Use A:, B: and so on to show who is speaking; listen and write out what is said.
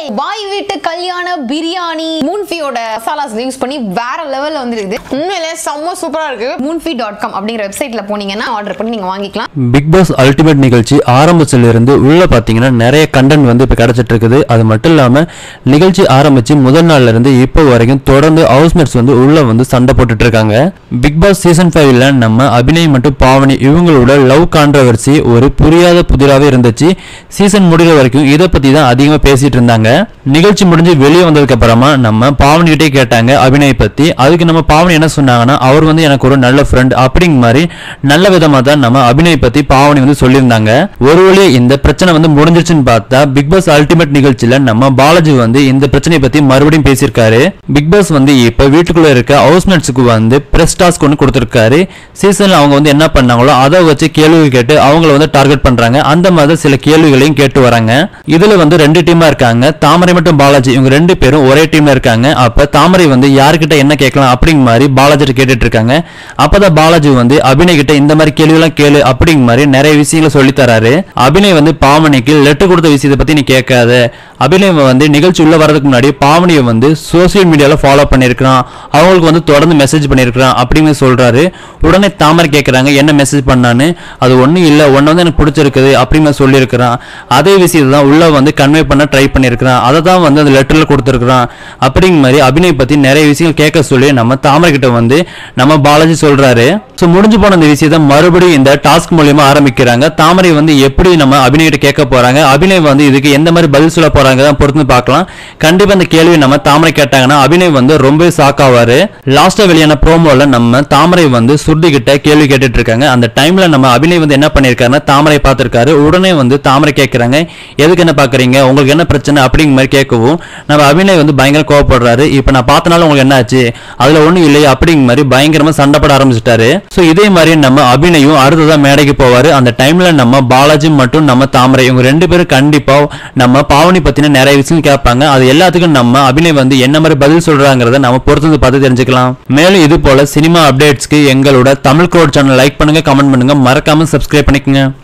A: பாய் வீட்டு கல்யாண பிரியாணி மூன்ஃபியோட மசாலாஸ் யூஸ் பண்ணி வேற லெவல்ல வந்துருக்குது உண்மையிலே செம்ம சூப்பரா இருக்கு மூன்ஃபி டாட் காம் அப்படிங்கிற வெப்சைட்ல போனீங்கன்னா ஆர்டர் பண்ணி நீங்க வாங்கிக்கலாம்
B: பிக் பாஸ் அல்டிமேட் நிகழ்ச்சி ஆரம்பத்துல இருந்து உள்ள பாத்தீங்கன்னா நிறைய கண்டென்ட் வந்து இப்ப கிடைச்சிட்டு இருக்குது அது மட்டும் இல்லாம நிகழ்ச்சி ஆரம்பிச்சு முதல் நாள்ல இருந்து இப்போ வரைக்கும் தொடர்ந்து ஹவுஸ்மேட்ஸ் வந்து உள்ள வந்து சண்டை போட்டுட்டு இருக்காங்க பிக் பாஸ் சீசன் ஃபைவ்ல நம்ம அபிநய் மற்றும் பாவனி இவங்களோட லவ் கான்ட்ரவர்சி ஒரு புரியாத புதிராவே இருந்துச்சு சீசன் முடிகிற வரைக்கும் இதை பத்தி தான் அதிகமா பேசிட்டு இருந்தாங்க நிகழ்ச்சி முடிஞ்சு வெளியே வந்ததுக்கு அப்புறமா நம்ம பாவனி கிட்டே கேட்டாங்க அபிநய் பத்தி அதுக்கு நம்ம பாவனி என்ன சொன்னாங்கன்னா அவர் வந்து எனக்கு ஒரு நல்ல ஃப்ரெண்ட் அப்படிங்கிற மாதிரி நல்ல விதமா தான் நம்ம அபிநய் பத்தி பாவனி வந்து சொல்லியிருந்தாங்க ஒரு வழியா இந்த பிரச்சனை வந்து முடிஞ்சிருச்சுன்னு பார்த்தா பிக் பாஸ் அல்டிமேட் நிகழ்ச்சியில நம்ம பாலாஜி வந்து இந்த பிரச்சனையை பத்தி மறுபடியும் பேசியிருக்காரு பிக் பாஸ் வந்து இப்ப வீட்டுக்குள்ள இருக்க ஹவுஸ்மேட்ஸுக்கு வந்து பிரஸ் டாஸ்க் ஒன்று கொடுத்திருக்காரு சீசன்ல அவங்க வந்து என்ன பண்ணாங்களோ அதை வச்சு கேள்வி கேட்டு அவங்கள வந்து டார்கெட் பண்றாங்க அந்த மாதிரி சில கேள்விகளையும் கேட்டு வராங்க இதுல வந்து ரெண்டு டீமா இருக்காங்க தாமரை மற்றும் பாலாஜி இவங்க ரெண்டு பேரும் ஒரே டீம்ல இருக்காங்க அப்ப தாமரை வந்து யார்கிட்ட என்ன கேட்கலாம் அப்படிங்கிற மாதிரி பாலாஜி கேட்டுட்டு இருக்காங்க அப்பதான் பாலாஜி வந்து அபிநய் கிட்ட இந்த மாதிரி கேள்வி எல்லாம் கேளு அப்படிங்கிற மாதிரி நிறைய விஷயங்களை சொல்லி தராரு அபிநய் வந்து பாவனிக்கு லெட்டர் கொடுத்த விஷயத்தை பத்தி நீ கேட்காத அபிநய் வந்து நிகழ்ச்சி உள்ள வரதுக்கு முன்னாடி பாவனியை வந்து சோசியல் மீடியால ஃபாலோ பண்ணியிருக்கிறான் அவங்களுக்கு வந்து தொடர்ந்து மெசேஜ் பண்ணியிருக்கிறான் அப்படின்னு சொல்றாரு உடனே தாமரை கேட்கறாங்க என்ன மெசேஜ் பண்ணான்னு அது ஒண்ணும் இல்ல ஒன்னு வந்து எனக்கு பிடிச்சிருக்குது அப்படின்னு சொல்லியிருக்கிறான் அதே விஷயத்தை தான் உள்ள வந்து கன்வே பண்ண ட்ரை பண்ணியிருக்கிறான் அதை தான் வந்து அந்த லெட்டர்ல கொடுத்துருக்கிறான் அப்படிங்கிற மாதிரி அபிநய் பத்தி நிறைய விஷயங்கள் கேட்க சொல்லி நம்ம தாமரை கிட்ட வந்து நம்ம பாலாஜி சொல்றாரு ஸோ முடிஞ்சு போன இந்த விஷயத்த மறுபடியும் இந்த டாஸ்க் மூலியமா ஆரம்பிக்கிறாங்க தாமரை வந்து எப்படி நம்ம அபிநய் கிட்ட கேட்க போறாங்க அபிநய் வந்து இதுக்கு எந்த மாதிரி பதில் சொல்ல போறாங்க தான் பொறுத்து பார்க்கலாம் கண்டிப்பா இந்த கேள்வி நம்ம தாமரை கேட்டாங்கன்னா அபிநய் வந்து ரொம்ப ஷாக் ஆவாரு லாஸ்டா வெளியான ப்ரோமோல நம்ம தாமரை வந்து சுருதி கிட்ட கேள்வி கேட்டுட்டு இருக்காங்க அந்த டைம்ல நம்ம அபிநய் வந்து என்ன பண்ணிருக்காருன்னா தாமரை பார்த்திருக்காரு உடனே வந்து தாமரை கேட்கறாங்க எதுக்கு என்ன பாக்குறீங்க உங்களுக்கு என்ன பிரச்சனை அப்படிங்கிற மாதிரி கேட்கவும் நம்ம அபிநய் வந்து பயங்கர கோவப்படுறாரு இப்போ நான் பார்த்தனால உங்களுக்கு என்ன ஆச்சு அதுல ஒண்ணும் இல்லையே அப்படிங்கிற மாதிரி பயங்கரமா சண்டை போட ஆரம்பிச்சிட்டாரு ஸோ இதே மாதிரி நம்ம அபிநயும் அடுத்ததா மேடைக்கு போவாரு அந்த டைம்ல நம்ம பாலாஜி மற்றும் நம்ம தாமரை இவங்க ரெண்டு பேரும் கண்டிப்பா நம்ம பாவனி பத்தின நிறைய விஷயம் கேட்பாங்க அது எல்லாத்துக்கும் நம்ம அபிநய் வந்து என்ன மாதிரி பதில் சொல்றாங்கிறத நம்ம பொறுத்து பார்த்து தெரிஞ்சுக்கலாம் மேலும் இது போல சினிமா அப்டேட்ஸ்க்கு எங்களோட தமிழ் கோட் சேனல் லைக் பண்ணுங்க கமெண்ட் பண்ணுங்க மறக்காம சப்ஸ்கிரைப் பண்ணிக்கங்க